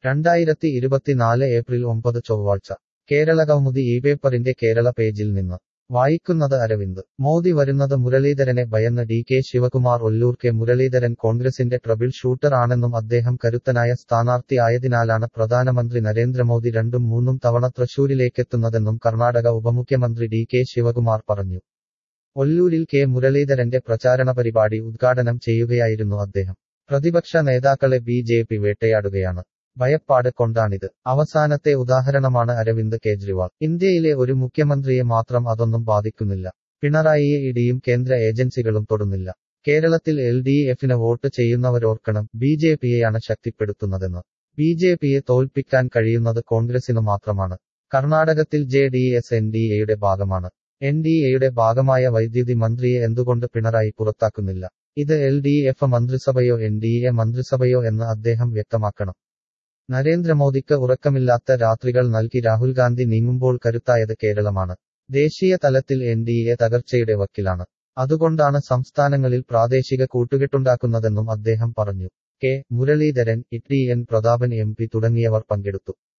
രണ്ടായിരത്തി ഇരുപത്തിനാല് ഏപ്രിൽ ഒമ്പത് ചൊവ്വാഴ്ച കേരള കൗമുദി ഈ പേപ്പറിന്റെ കേരള പേജിൽ നിന്ന് വായിക്കുന്നത് അരവിന്ദ് മോദി വരുന്നത് മുരളീധരനെ ഭയന്ന് D K Shivakumar Ollur K Muraleedharan കോൺഗ്രസിന്റെ ട്രബിൾ ഷൂട്ടർ ആണെന്നും അദ്ദേഹം കരുത്തനായ സ്ഥാനാർത്ഥി ആയതിനാലാണ് പ്രധാനമന്ത്രി നരേന്ദ്രമോദി രണ്ടും മൂന്നും തവണ തൃശൂരിലേക്കെത്തുന്നതെന്നും കർണാടക ഉപമുഖ്യമന്ത്രി ഡി കെ ശിവകുമാർ പറഞ്ഞു ഒല്ലൂരിൽ കെ മുരളീധരന്റെ പ്രചാരണ പരിപാടി ഉദ്ഘാടനം ചെയ്യുകയായിരുന്നു അദ്ദേഹം പ്രതിപക്ഷ നേതാക്കളെ ബി ജെ പി വേട്ടയാടുകയാണ് ഭയപ്പാട് കൊണ്ടാണിത് അവസാനത്തെ ഉദാഹരണമാണ് അരവിന്ദ് കെജ്രിവാൾ ഇന്ത്യയിലെ ഒരു മുഖ്യമന്ത്രിയെ മാത്രം അതൊന്നും ബാധിക്കുന്നില്ല പിണറായിയെ ഇടിയും കേന്ദ്ര ഏജൻസികളും തൊടുന്നില്ല കേരളത്തിൽ എൽ ഡി എഫിന് വോട്ട് ചെയ്യുന്നവരോർക്കണം ബി ജെ പിയെയാണ് ശക്തിപ്പെടുത്തുന്നതെന്ന് ബി ജെ പിയെ തോൽപ്പിക്കാൻ കഴിയുന്നത് കോൺഗ്രസിനു മാത്രമാണ് കർണാടകത്തിൽ J D S N D എയുടെ ഭാഗമാണ് എൻ ഡി എയുടെ ഭാഗമായ വൈദ്യുതി മന്ത്രിയെ എന്തുകൊണ്ട് പിണറായി പുറത്താക്കുന്നില്ല ഇത് എൽ ഡി എഫ് മന്ത്രിസഭയോ എൻ ഡി എ മന്ത്രിസഭയോ എന്ന് അദ്ദേഹം വ്യക്തമാക്കണം നരേന്ദ്രമോദിക്ക് ഉറക്കമില്ലാത്ത രാത്രികൾ നൽകി രാഹുൽ ഗാന്ധി നീങ്ങുമ്പോൾ കരുത്തായത് കേരളമാണ് ദേശീയ തലത്തിൽ എൻ ഡി എ തകർച്ചയുടെ വക്കിലാണ് അതുകൊണ്ടാണ് സംസ്ഥാനങ്ങളിൽ പ്രാദേശിക കൂട്ടുകെട്ടുണ്ടാക്കുന്നതെന്നും അദ്ദേഹം പറഞ്ഞു K Muraleedharan E T N Prathapan M P തുടങ്ങിയവർ പങ്കെടുത്തു